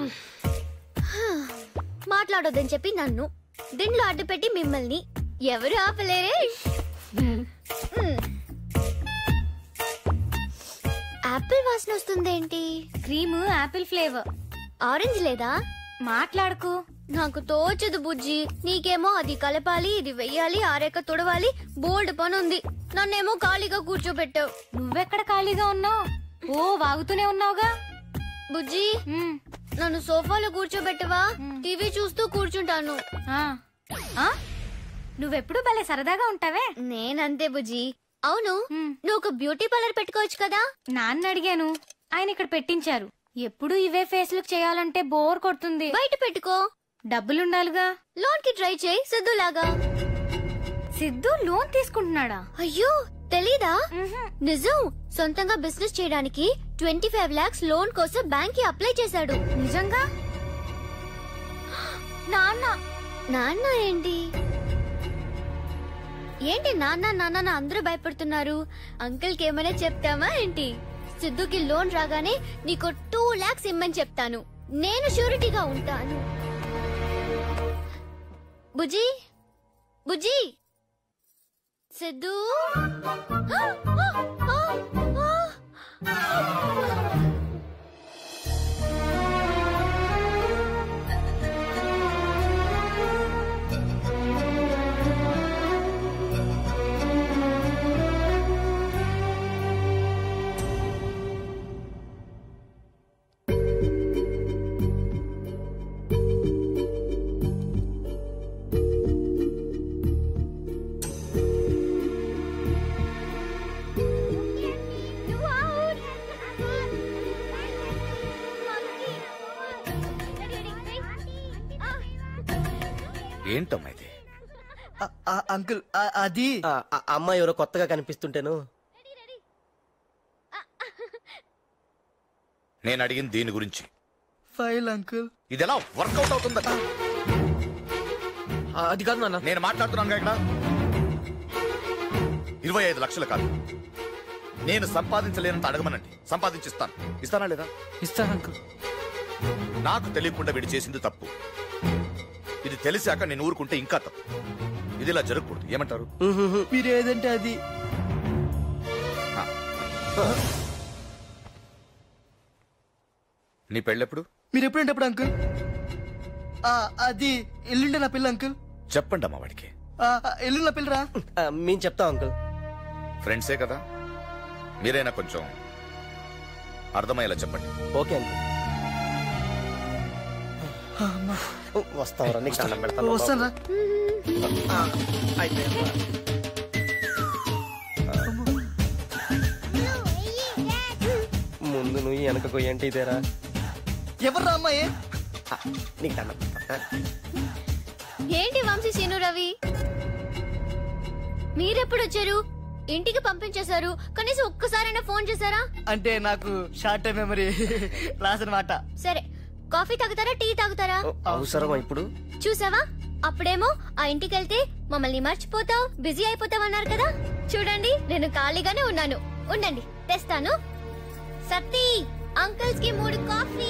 మాట్లాడొద్దని చెప్పి నన్ను దీంట్లో అడ్డుపెట్టి మిమ్మల్ని ఎవరు ఆపలేరే మ్మ్. యాపిల్ వాసన వస్తుందేంటి క్రీమ్ యాపిల్ ఫ్లేవర్ ఆరెంజ్ లేదా మాట్లాడుకు నాకు తోచదు బుజ్జి నీకేమో అది కలపాలి ఇది వెయ్యాలి ఆరేక తుడవాలి బోల్డ్ పని ఉంది నన్నేమో ఖాళీగా కూర్చోబెట్టావు నువ్వెక్కడ ఖాళీగా ఉన్నావు ఓ వాగుతూనే ఉన్నావుగా బుజ్జి మ్, నన్ను సోఫాలో కూర్చోబెట్టవా టీవీ చూస్తూ కూర్చుంటాను ఆ. ఆ? నువ్వెప్పుడు భలే సరదాగా ఉంటావే నేనంతే బుజ్జి అవును మ్. నువ్వు ఒక బ్యూటీ పార్లర్ పెట్టుకోవచ్చు కదా నాన్న అడిగాను ఆయన ఇక్కడ పెట్టించారు ఎప్పుడు ఇవే ఫేస్లకు చేయాలంటే బోర్ కొడుతుంది బయట పెట్టుకో డబ్బులుండాలిగా లోన్ కి ట్రై చేయి సిద్ధులాగా సిద్ధు లోన్ తీసుకుంటున్నాడా అయ్యో తెలీదా మ్హూ. నిజం సొంతంగా బిజినెస్ చేయడానికి ట్వంటీ ఫైవ్ లాక్స్ లోన్ కోసం బ్యాంక్ కి అప్లై చేశాడు నిజంగా నాన్న నాన్న ఏంటి ఏంటి నాన్న నాన్న నా అందరూ భయపడుతున్నారు అంకుల్ కి ఏమైనా చెప్తామా ఏంటి సిద్ధుకి లోన్ రాగానే నీకు టూ లాక్స్ ఇమ్మని చెప్తాను నేను షూరిటీగా ఉంటాను బుజ్జి బుజ్జి సిద్ధు ఏంటమ్మా ఇది ఆ- ఆ అంకుల్ ఆ- అది ఆ, ఆ అమ్మాయి ఎవరో కొత్తగా కనిపిస్తుంటేను నేను అడిగింది దీని గురించి ఫైల్ అంకుల్ ఇది ఎలా వర్కౌట్ అవుతుందట ఆ, అది కాదు నాన్న నేను మాట్లాడుతున్నాను ఇక్కడ ఇరవై ఐదు లక్షలు కాదు నేను సంపాదించలేనంత అడగమనండి సంపాదించిస్తాను ఇస్తానా లేదా ఇస్తాను అంకుల్ నాకు తెలియకుండా వీడు చేసింది తప్పు ఇది తెలిసాక నేను ఊరుకుంటే ఇంకా తప్పు ఇది ఇలా జరగకూడదు ఏమంటారు మీరు ఏదంటే అది ఆ. నీ పెళ్ళెప్పుడు మీరు ఎప్పుడంటే అప్పుడు అంకుల్ ఆ, అది ఎల్లుండే నా పిల్ల అంకుల్ చెప్పండి అమ్మా వాడికి ఆ, ఆ, ఎల్లుండి నా పిల్లరా ఆ, మేము చెప్తాం అంకుల్ ఫ్రెండ్సే కదా మీరైనా కొంచెం అర్థమయ్యేలా చెప్పండి ఓకే అంకుల్ వస్తాం రా నీకు దండం పెడతాను వస్తాను రా ఆ, అయితే ముందు నువ్వు వెనక కొయ్యంటే ఇదేరా ఎవర్రా అమ్మాయి ఆ, నీకు దండం పెడతా. ఏంటి వంశీ సీను రవి మీరెప్పుడు వచ్చారు ఇంటికి పంపించేశారు కనీసం ఒక్కసారైనా ఫోన్ చేశారా అంటే నాకు షార్ట్ టైం మెమరీ రాసనమాట సరే కాఫీ తాగుతారా టీ తాగుతారా ఓ, అవసరమా ఇప్పుడు చూసావా అప్పుడేమో ఆ ఇంటికి వెళ్తే మమ్మల్ని మర్చిపోతావు బిజీ అయిపోతావు అన్నారు కదా చూడండి నేను ఖాళీగానే ఉన్నాను ఉండండి తెస్తాను సత్తి అంకుల్స్ కి మూడు కాఫీ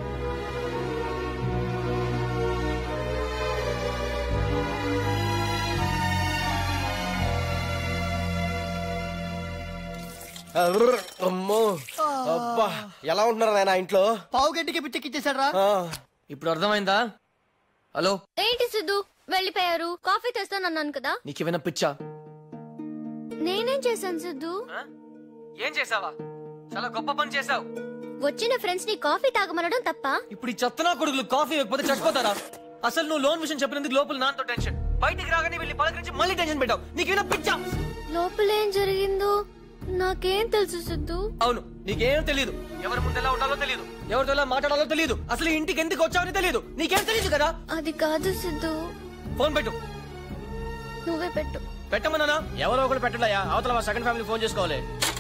అర్ర్, అమ్మో అబ్బా ఎలా ఉంటున్నారు నాయన ఇంట్లో పావు గంటకి పిచ్చెక్కిచ్చేసాడు రా ఆ, ఇప్పుడు అర్థమైందా హలో ఏంటి సిద్ధు వెళ్ళిపోయారు కాఫీ తెస్తానన్నాను కదా నీకేమైనా పిచ్చా నేనేం చేశాను సిద్ధు ఏం చేసావా చాలా గొప్ప పని చేసావు వచ్చిన ఫ్రెండ్స్ ని కాఫీ తాగమనడం తప్ప ఇప్పుడు ఈ చెత్తనా కొడుకులు కాఫీ ఇవ్వకపోతే చచ్చిపోతారా అసలు నువ్వు లోన్ విషయం చెప్పినందుకు లోపల నాతో టెన్షన్ బయటికి రాగానే వెళ్ళి పలకరించి మళ్ళీ టెన్షన్ పెట్టావు నీకేమైనా పిచ్చా లోపల ఏం జరిగిందో నాకేం తెలుసు సిద్ధు అవును నీకేం తెలియదు ఎవరి ముందు ఎలా ఉండాలో తెలియదు ఎవరితో ఎలా మాట్లాడాలో తెలియదు అసలు ఈ ఇంటికి ఎందుకు వచ్చావని తెలియదు నీకేం తెలియదు కదా అది కాదు సిద్ధు ఫోన్ పెట్టు నువ్వే పెట్టు పెట్టమన్నా ఎవరో ఒకరు పెట్టడయా అవతల సెకండ్ ఫ్యామిలీ ఫోన్ చేసుకోవాలి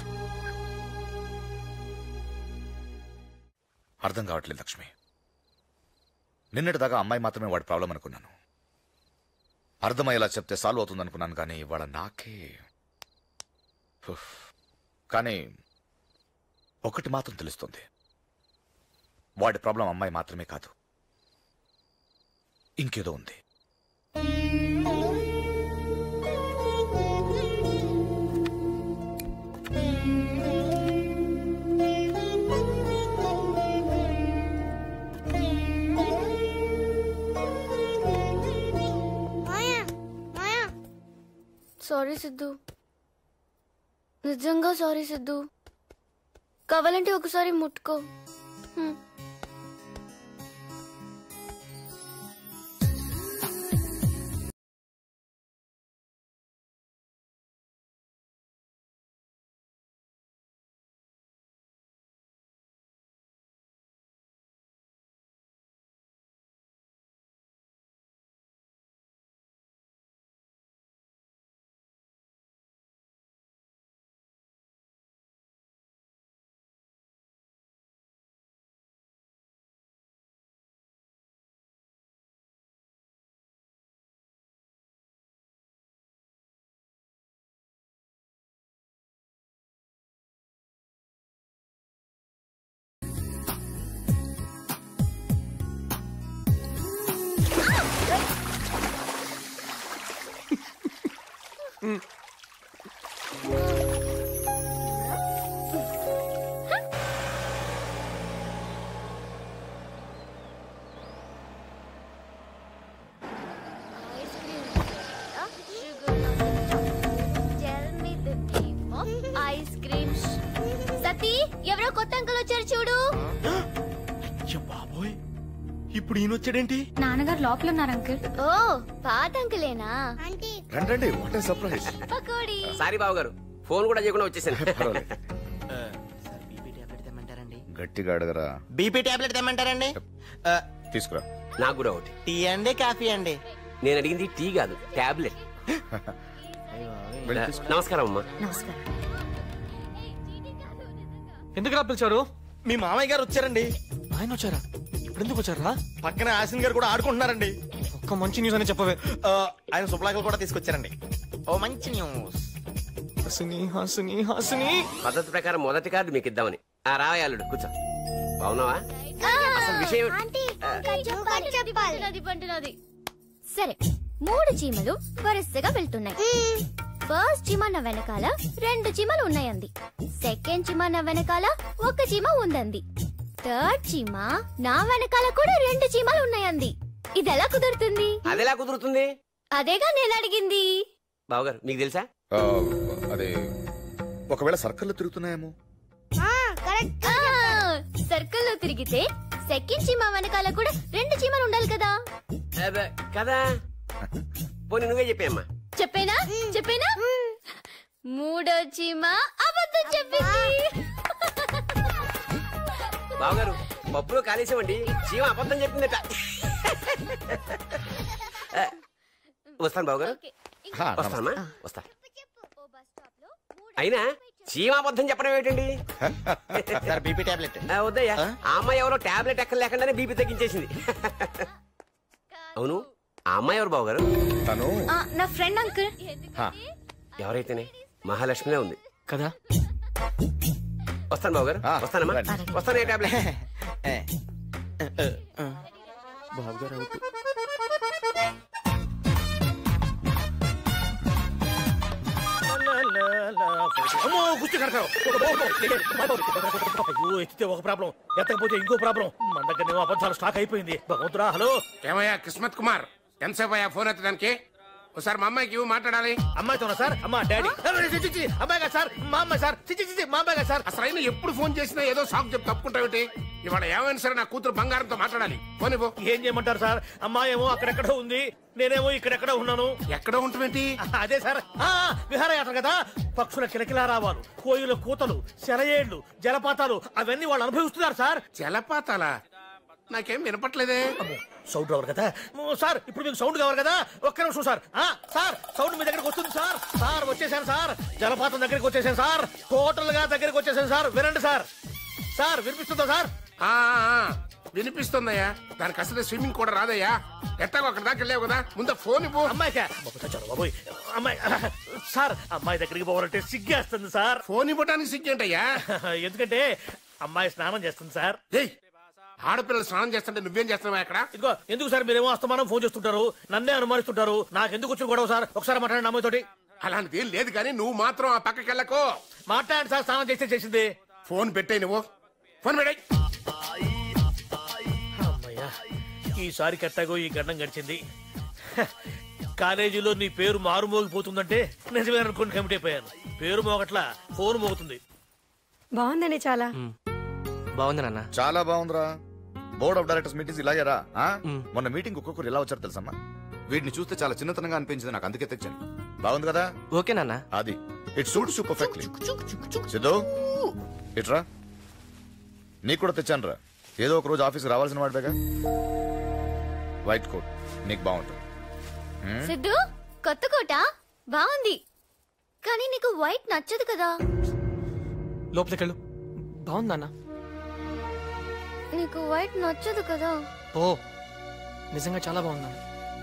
అర్థం కావట్లేదు లక్ష్మి నిన్నటిదాకా అమ్మాయి మాత్రమే వాడి ప్రాబ్లం అనుకున్నాను అర్థమయ్యేలా చెప్తే సాల్వ్ అవుతుంది అనుకున్నాను కానీ ఇవాళ నాకే ఉఫ్. కానీ ఒకటి మాత్రం తెలుస్తుంది వాడి ప్రాబ్లం అమ్మాయి మాత్రమే కాదు ఇంకేదో ఉంది సారీ సిద్ధు నిజంగా సారీ సిద్ధు కావాలంటే ఒకసారి ముట్టుకో హ్మ్. ఐస్ క్రీమ్ సతీ ఎవరో కొత్త అంకుల్ వచ్చారు చూడు బాబోయ్ ఇప్పుడు ఈయన వచ్చాడేంటి నాన్నగారు లోపల ఉన్నారు అంకుల్ ఓ పాత అంకులేనా రండి రండి వాట్ సర్ప్రైజ్ పకోడీ సారీ బాబు గారు ఫోన్ కూడా చేయకుండా వచ్చేసాను బీపీ టాబ్లెట్ తెమ్మంటారండి గట్టిగా అడగరా బీపీ టాబ్లెట్ తెమ్మంటారండి ఆ, తీసుకురా నాకు కూడా ఒకటి టీ అండి కాఫీ అండి నేను అడిగింది టీ కాదు టాబ్లెట్ వెళ్ళి తీసుకో. నమస్కారం అమ్మా ఎందుకు పిలిచారు మీ మామయ్య గారు వచ్చారండి ఆయన వచ్చారా ఇప్పుడు ఎందుకు వచ్చారా పక్కన ఆసిన్ గారు కూడా ఆడుకుంటున్నారండి ఒక్క మంచి న్యూస్ అని చెప్పవే ఆ, ఆయన శుభలాకలు కూడా తీసుకొచ్చారండి ఓ మంచి న్యూస్ హాసిని హాసిని హాసిని పద్ధతి ప్రకారం మొదటి కార్డు మీకు ఇద్దామని ఆ రావయాలుడు కూర్చో బాగున్నావా అసలు విషయం పంటున్నది, పంటున్నది. సరే మూడు చీమలు వరుసగా వెళ్తున్నాయి ఫస్ట్ చీమ నా వెనకాల రెండు చీమలు ఉన్నాయంది సెకండ్ చీమ నా వెనకాల ఒక చీమ ఉందంది థర్డ్ చీమ నా వెనకాల కూడా రెండు చీమలు ఉన్నాయంది ఇది ఎలా కుదురుతుంది అదెలా కుదురుతుంది అదేగా నేను అడిగింది బావగారు మీకు తెలుసా ఆ, అదే ఒకవేళ సర్కిల్లో తిరుగుతున్నాయేమో సర్కిల్ లో తిరిగితే సెకండ్ చీమ వెనకాల కూడా రెండు చీమలు ఉండాలి కదా అబ్బే, కదా పోనీ నువ్వే చెప్పామ్మా చెప్పేనా చెప్పేనా మూడో చీమ అబద్ధం చెప్పింది బావగారు పప్పులో కాలేసామండి చీమ అబద్ధం చెప్పిందట ఆ, వస్తాను బావగారు ఓకే. హా, వస్తానమ్మా వస్తా ఓ బస్ స్టాప్ లో మూడు అయినా చీమ అబద్ధం చెప్పడం ఏంటండి సార్ బీపీ టాబ్లెట్ ఆ, వద్దయ్యా ఆ అమ్మాయి ఎవరో టాబ్లెట్ ఎక్కడ లేకుండానే బీపీ తగ్గించేసింది అవును ఆ అమ్మాయి ఎవరు బావగారు తను ఆ, నా ఫ్రెండ్ అంకుల్ హా, ఎవరైతేనే మహాలక్ష్మినే ఉంది కదా వస్తాను బావగారు ఆ, వస్తానమ్మా రండి. వస్తాను ఏ టాబ్లెట్ బాబు గారు అవుట్ అమ్మో గుర్తు కడతారు అయ్యో ఎత్తితే ఒక ప్రాబ్లం ఎత్తకపోతే ఇంకో ప్రాబ్లం మన దగ్గర అబద్ధాలు స్టాక్ అయిపోయింది భగవంతుడా హలో ఏమయ్యా కిస్మత్ కుమార్ ఎంతసేపు అయ్యా ఫోన్ ఎత్తడానికి ఒకసారి మా అమ్మాయికి ఇవ్వు మాట్లాడాలి అమ్మాయితోనా సార్ అమ్మా డాడీ చి, చి, చి, అమ్మాయి కదా సార్ మా అమ్మాయి సార్ చి, చి, చి, చి, మా అమ్మాయి కదా సార్ అసలు అయినా ఎప్పుడు ఫోన్ చేసినా ఏదో సాకు చెప్పి తప్పుకుంటావేంటి ఇవాళ ఏమైనా సరే నా కూతురు బంగారంతో మాట్లాడాలి ఫోన్ ఇవ్వు ఏం చేయమంటారు సార్ అమ్మాయి ఏమో అక్కడెక్కడో ఉంది నేనేమో ఇక్కడెక్కడో ఉన్నాను ఎక్కడ ఉంటుందేంటి అదే సార్ ఆ, విహారయాత్ర కదా పక్షుల కిలకిలా రావాలు కోయుల కూతలు సెలయేళ్లు జలపాతాలు అవన్నీ వాళ్ళు అనుభవిస్తున్నారు సార్ జలపాతాలా నాకేం వినపట్లేదే అమ్మో, సౌండ్ రావాలి కదా ఓ, సార్ ఇప్పుడు మీకు సౌండ్ కావాలి కదా ఒక్క నిమిషం సార్ ఆ, సార్ సౌండ్ మీ దగ్గరకు వస్తుంది సార్ సార్ వచ్చేసాను సార్ జలపాతం దగ్గరికి వచ్చేసాను సార్ టోటల్ గా దగ్గరికి వచ్చేసాను సార్ వినండి సార్ సార్ వినిపిస్తుందా సార్ ఆ ఆ, ఆ, వినిపిస్తుందయ్యా దానికి అసలు స్విమ్మింగ్ కూడా రాదయ్యా ఎట్టాగో అక్కడ దాకా వెళ్ళావు కదా ముందు ఫోన్ ఇవ్వు అమ్మాయికా బాబు, చచ్చాను బాబోయ్ అమ్మాయి సార్ అమ్మాయి దగ్గరికి పోవాలంటే సిగ్గేస్తుంది సార్ ఫోన్ ఇవ్వడానికి సిగ్గేంటయ్యా ఎందుకంటే అమ్మాయి స్నానం చేస్తుంది సార్ ఏయ్ ఆడపిల్లలు స్నానం చేస్తుంటే నువ్వేం చేస్తున్నావా ఇక్కడ ఇదిగో ఎందుకు సార్ మీరేమో అస్తమానం ఫోన్ చేస్తుంటారు నన్నే అనుమానిస్తుంటారు నాకు ఎందుకు వచ్చిన గొడవ సార్ ఒకసారి మాట్లాడండి అమ్మాయితోటి అలాంటిది ఏం లేదు కానీ నువ్వు మాత్రం ఆ పక్కకి వెళ్ళకు మాట్లాడండి సార్ స్నానం చేస్తే చేసింది ఫోన్ పెట్టే నువ్వు ఫోన్ పెట్టాయి అమ్మయ్యా ఈసారి కట్టాగో ఈ గండం గడిచింది హ, కాలేజీలో నీ పేరు మారు మోగిపోతుందంటే నిజమే అనుకుని కమిటీ అయిపోయాను పేరు మోగట్లా ఫోన్ మోగుతుంది బాగుందండి చాలా బాగుంది నాన్న చాలా బాగుందిరా బోర్డ్ ఆఫ్ డైరెక్టర్స్ మీటింగ్స్ ఇలాగే రా ఆ? మొన్న మీటింగ్ ఒక్కొక్కరు ఎలా వచ్చారు తెలుసమ్మా వీటిని చూస్తే చాలా చిన్నతనంగా అనిపించింది నాకు అందుకే తెచ్చాను బాగుంది కదా ఓకే నాన్న అది it suit super perfectly Siddhu ఇట్రా నీకు కూడా తెచ్చాను రా ఏదో ఒక రోజు ఆఫీస్ రావాల్సిన వాడిగా వైట్ కోట్ నీకు బాగుంటుంది సిద్ధు కొత్త కోట బాగుంది కానీ నీకు వైట్ నచ్చదు కదా లోపలికి వెళ్ళు బాగుంది నాన్న నీకు వైట్ నచ్చదు కదా ఓ నిజంగా చాలా బాగుంది నాన్న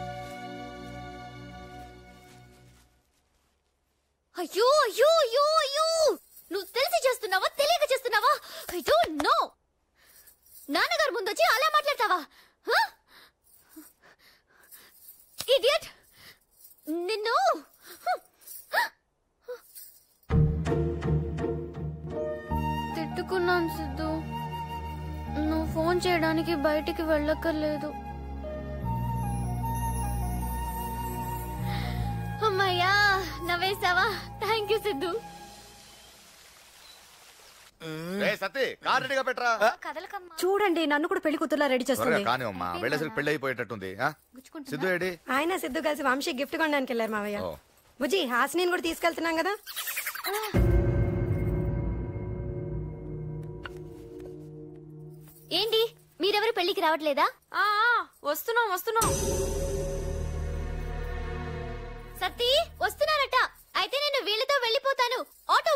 అయ్యో అయ్యో అయ్యో అయ్యో నువ్వు తెలిసి చేస్తున్నావా తెలియక చేస్తున్నావా ఐ డోంట్ నో నాన్నగారు ముందొచ్చి అలా మాట్లాడతావా ఇడియట్ నిన్ను తిట్టుకున్నాను సిద్ధు నువ్వు ఫోన్ చేయడానికి బయటికి వెళ్ళక్కర్లేదు అమ్మయ్యా నవ్వేసావా థ్యాంక్ యూ సిద్ధు ఏ సతీ కార్ రెడీగా పెట్టరా చూడండి నన్ను కూడా పెళ్లి కూతురులా రెడీ త్వరగా చేస్తుంది కానీ అమ్మా వెళ్ళేసరికి పెళ్లి అయిపోయేటట్టుంది ఆ? సిద్ధు ఏడి ఆయన సిద్ధు కలిసి వంశీ గిఫ్ట్ కొనడానికి వెళ్ళారు మావయ్య ఓ. బుజ్జి హాసిని కూడా తీసుకెళ్తున్నాం కదా ఏంటి మీరెవరు పెళ్లికి రావట్లేదా వస్తున్నాం వస్తున్నాం సతీ వస్తున్నారట అయితే నేను వీళ్ళతో వెళ్ళిపోతాను ఆటో